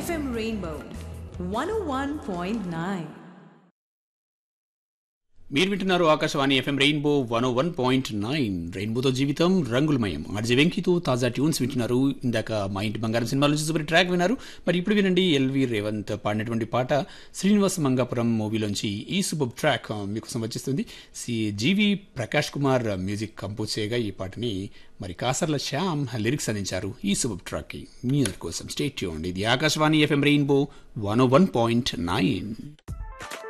FM Rainbow 101.9. మీరు వింటున్నారు Akashvani FM rainbow one one point nine రెయిన్బోతో జీవితం రంగులమయం ఆర్జే వెంకితో తాజా ట్యూన్స్ వింటున్నారు ఇందాక మా ఇంటి బంగారం సినిమాల నుంచి సూపర్ ట్రాక్ విన్నారు మరి ఇప్పుడు వినండి ఎల్వి రేవంత్ పాడినటువంటి పాట శ్రీనివాస మంగాపురం మూవీలోంచి ఈ సూపర్ ట్రాక్ మీకోసం వచ్చేస్తుంది సి G V Prakash Kumar music compose చేయగా ఈ పాటని మరి కాసర్ల శ్యామ్ లిరిక్స్ అందించారు ఈ సూపర్ ట్రాక్కి మీ అందరి కోసం స్టేట్ చూడండి ఇది Akashvani FM rainbow one one point nine